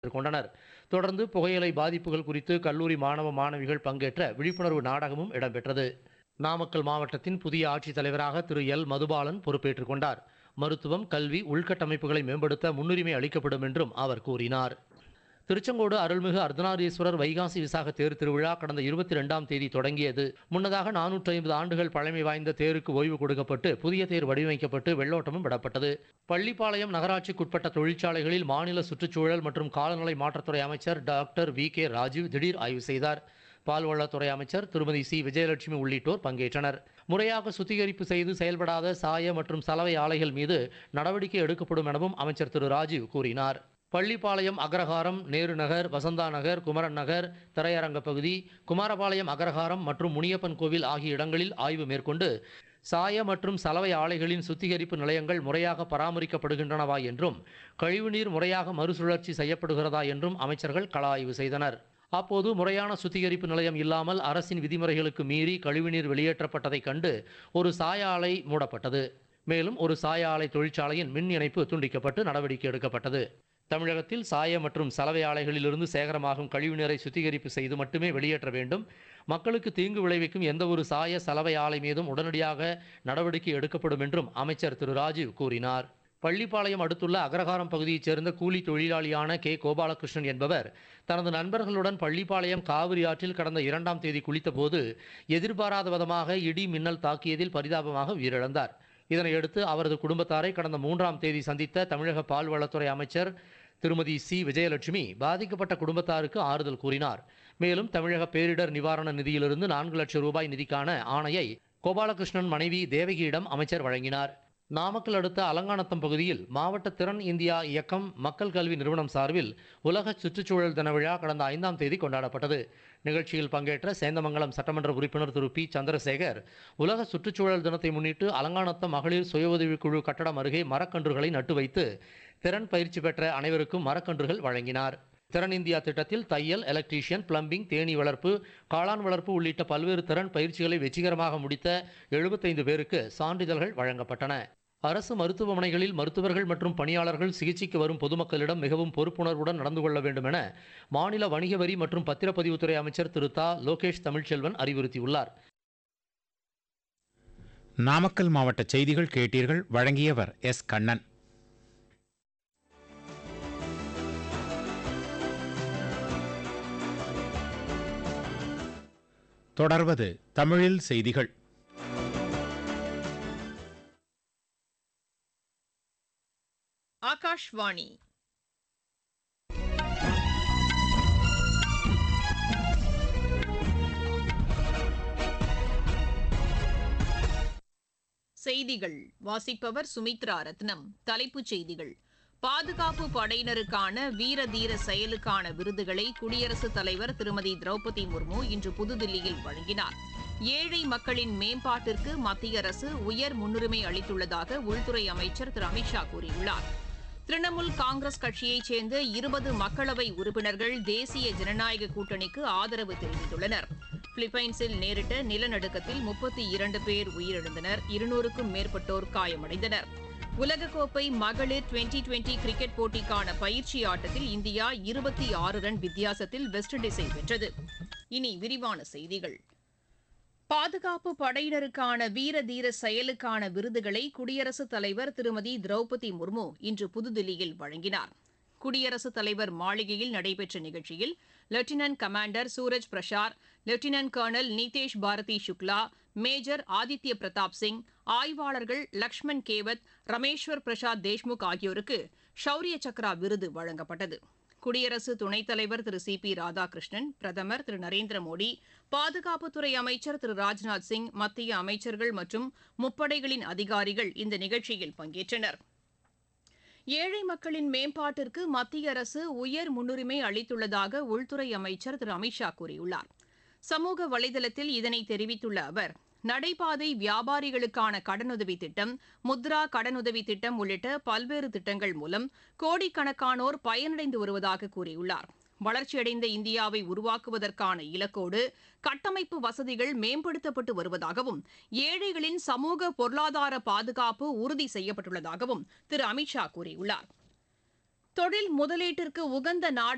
கொண்டனர் தொடர்ந்து புகையிலை பாதிப்புகள் குறித்து கல்லூரி மாணவ மாணவிகள் பங்கேற்ற விழிப்புணர்வு நாடகமும் இடம்பெற்றது நாமக்கல் மாவட்டத்தின் புதிய ஆட்சித் தலைவராக திரு எல் மதுபாலன் பொறுப்பேற்றுக் கொண்டார் மருத்துவம் கல்வி உள்கட்டமைப்புகளை மேம்படுத்த முன்னுரிமை அளிக்கப்படும் என்றும் அவர் கூறினார் திருச்செங்கோடு அருள்மிகு அர்த்தநாரீஸ்வரர் வைகாசி விசாக தேர் திருவிழா கடந்த இருபத்தி ரெண்டாம் தேதி தொடங்கியது முன்னதாக நானூற்றி ஐம்பது ஆண்டுகள் பழமை வாய்ந்த தேருக்கு ஓய்வு கொடுக்கப்பட்டு புதிய தேர் வடிவமைக்கப்பட்டு வெள்ளோட்டமும் விடப்பட்டது பள்ளிப்பாளையம் நகராட்சிக்குட்பட்ட தொழிற்சாலைகளில் மாநில சுற்றுச்சூழல் மற்றும் காலநிலை மாற்றத்துறை அமைச்சர் டாக்டர் வி கே ராஜீவ் திடீர் ஆய்வு செய்தார் பால்வளத்துறை அமைச்சர் திருமதி சி விஜயலட்சுமி உள்ளிட்டோர் பங்கேற்றனர் முறையாக சுத்திகரிப்பு செய்து செயல்படாத சாய மற்றும் சலவை ஆலைகள் மீது நடவடிக்கை எடுக்கப்படும் எனவும் அமைச்சர் திரு ராஜீவ் கூறினார் பள்ளிப்பாளையம் அக்ரஹாரம் நேரு நகர் வசந்தா நகர் குமரன் நகர் திரையரங்க பகுதி குமாரபாளையம் அக்ரஹாரம் மற்றும் முனியப்பன் கோவில் ஆகிய இடங்களில் ஆய்வு மேற்கொண்டு சாய மற்றும் சலவை ஆலைகளின் சுத்திகரிப்பு நிலையங்கள் முறையாக பராமரிக்கப்படுகின்றனவா என்றும் கழிவுநீர் முறையாக மறுசுழற்சி செய்யப்படுகிறதா என்றும் அமைச்சர்கள் கள ஆய்வு செய்தனர் அப்போது முறையான சுத்திகரிப்பு நிலையம் இல்லாமல் அரசின் விதிமுறைகளுக்கு மீறி கழிவுநீர் வெளியேற்றப்பட்டதைக் கண்டு ஒரு சாய ஆலை மூடப்பட்டது மேலும் ஒரு சாய ஆலை தொழிற்சாலையின் மின் இணைப்பு துண்டிக்கப்பட்டு நடவடிக்கை எடுக்கப்பட்டது தமிழகத்தில் சாய மற்றும் சலவை ஆலைகளிலிருந்து சேகரமாகும் கழிவுநீரை சுத்திகரிப்பு செய்து மட்டுமே வெளியேற்ற வேண்டும் மக்களுக்கு தீங்கு விளைவிக்கும் எந்த ஒரு சாய சலவை ஆலை மீதும் உடனடியாக நடவடிக்கை எடுக்கப்படும் என்றும் அமைச்சர் திரு ராஜீவ் கூறினார் பள்ளிப்பாளையம் அடுத்துள்ள அக்ரஹாரம் பகுதியைச் சேர்ந்த கூலி தொழிலாளியான கே கோபாலகிருஷ்ணன் என்பவர் தனது நண்பர்களுடன் பள்ளிப்பாளையம் காவிரி ஆற்றில் கடந்த இரண்டாம் தேதி குளித்தபோது எதிர்பாராத விதமாக இடி மின்னல் தாக்கியதில் பரிதாபமாக உயிரிழந்தார் இதனையடுத்து அவரது குடும்பத்தாரை கடந்த மூன்றாம் தேதி சந்தித்த தமிழக பால்வளத்துறை அமைச்சர் திருமதி சி விஜயலட்சுமி பாதிக்கப்பட்ட குடும்பத்தாருக்கு ஆறுதல் கூறினார் மேலும் தமிழக பேரிடர் நிவாரண நிதியிலிருந்து நான்கு லட்சம் ரூபாய் நிதிக்கான ஆணையை கோபாலகிருஷ்ணன் மனைவி தேவகியிடம் அமைச்சர் வழங்கினார் நாமக்கல் அடுத்த அலங்காநத்தம் பகுதியில் மாவட்ட திறன் இந்தியா இயக்கம் மக்கள் கல்வி நிறுவனம் சார்பில் உலக சுற்றுச்சூழல் தின விழா கடந்த ஐந்தாம் தேதி கொண்டாடப்பட்டது நிகழ்ச்சியில் பங்கேற்ற சேந்தமங்கலம் சட்டமன்ற உறுப்பினர் திரு பி சந்திரசேகர் உலக சுற்றுச்சூழல் தினத்தை முன்னிட்டு அலங்காநத்தம் மகளிர் சுய உதவிக்குழு கட்டடம் அருகே மரக்கன்றுகளை நட்டு வைத்து திறன் பயிற்சி பெற்ற அனைவருக்கும் மரக்கன்றுகள் வழங்கினார் திறன் இந்தியா திட்டத்தில் தையல் எலக்ட்ரீஷியன் பிளம்பிங் தேனீ வளர்ப்பு காளான் வளர்ப்பு உள்ளிட்ட பல்வேறு திறன் பயிற்சிகளை வெற்றிகரமாக முடித்த எழுபத்தைந்து பேருக்கு சான்றிதழ்கள் வழங்கப்பட்டன அரசு மருத்துவமனைகளில் மருத்துவர்கள் மற்றும் பணியாளர்கள் சிகிச்சைக்கு வரும் பொதுமக்களிடம் மிகவும் பொறுப்புணர்வுடன் நடந்து கொள்ள வேண்டும் என மாநில வணிக வரி மற்றும் பத்திரப்பதிவுத்துறை அமைச்சர் திரு தா லோகேஷ் தமிழ்ச்செல்வன் அறிவுறுத்தியுள்ளார் நாமக்கல் மாவட்ட செய்திகள் கேட்டீர்கள் வழங்கியவர் எஸ் கண்ணன் தொடர்வது தமிழில் செய்திகள் ஆகாஷ்வாணி செய்திகள் வாசிப்பவர் சுமித்ரா ரத்னம் தலைப்புச் செய்திகள் பாதுகாப்பு படையினருக்கான வீர தீர செயலுக்கான விருதுகளை குடியரசுத் தலைவர் திருமதி திரௌபதி முர்மு இன்று புதுதில்லியில் வழங்கினார் ஏழை மக்களின் மேம்பாட்டிற்கு மத்திய அரசு உயர் முன்னுரிமை அளித்துள்ளதாக உள்துறை அமைச்சர் திரு அமித்ஷா கூறியுள்ளார் திரிணாமுல் காங்கிரஸ் கட்சியைச் சேர்ந்த இருபது மக்களவை உறுப்பினர்கள் தேசிய ஜனநாயக கூட்டணிக்கு ஆதரவு தெரிவித்துள்ளனர் பிலிப்பைன்ஸில் நேரிட்ட நிலநடுக்கத்தில் முப்பத்தி இரண்டு பேர் உயிரிழந்தனர் இருநூறுக்கும் மேற்பட்டோர் காயமடைந்தனர் உலகக்கோப்பை மகளிர் டுவெண்டி டுவெண்டி கிரிக்கெட் போட்டிக்கான பயிற்சி ஆட்டத்தில் இந்தியா இருபத்தி ஆறு ரன் வித்தியாசத்தில் வெஸ்ட் இண்டீஸை வென்றது இனி விரிவான செய்திகள் பாதுகாப்பு படையினருக்கான வீர தீர செயலுக்கான விருதுகளை குடியரசுத் தலைவர் திருமதி திரௌபதி முர்மு இன்று புதுதில்லியில் வழங்கினார் குடியரசுத் தலைவர் மாளிகையில் நடைபெற்ற நிகழ்ச்சியில் lieutenant commander Suraj Prasar lieutenant colonel Nitesh Bharti Shukla major Aditya Pratap Singh ஆய்வாளர்கள் லக்ஷ்மண் கேவத் ரமேஸ்வர் பிரசாத் தேஷ்முக் ஆகியோருக்கு ஷௌரிய சக்ரா விருது வழங்கப்பட்டது குடியரசு துணைத் தலைவர் திரு சி பி ராதாகிருஷ்ணன் பிரதமர் திரு நரேந்திர மோடி பாதுகாப்புத்துறை அமைச்சர் திரு ராஜ்நாத் சிங் மத்திய அமைச்சர்கள் மற்றும் முப்படைகளின் அதிகாரிகள் இந்த நிகழ்ச்சியில் பங்கேற்றனர் ஏழை மக்களின் மேம்பாட்டிற்கு மத்திய அரசு உயர் முன்னுரிமை அளித்துள்ளதாக உள்துறை அமைச்சர் திரு அமித்ஷா கூறியுள்ளார் சமூக வலைதளத்தில் இதனை தெரிவித்துள்ள அவர் நடைபாதை வியாபாரிகளுக்கான கடனுதவி திட்டம் முத்ரா கடனுதவி திட்டம் உள்ளிட்ட பல்வேறு திட்டங்கள் மூலம் கோடிக்கணக்கானோர் பயனடைந்து வருவதாக கூறியுள்ளார் வளர்ச்சியடைந்த இந்தியாவை உருவாக்குவதற்கான இலக்கோடு கட்டமைப்பு வசதிகள் மேம்படுத்தப்பட்டு வருவதாகவும் ஏழைகளின் சமூக பொருளாதார பாதுகாப்பு உறுதி செய்யப்பட்டுள்ளதாகவும் திரு அமித்ஷா கூறியுள்ளார் தொழில் முதலீட்டிற்கு உகந்த நாடு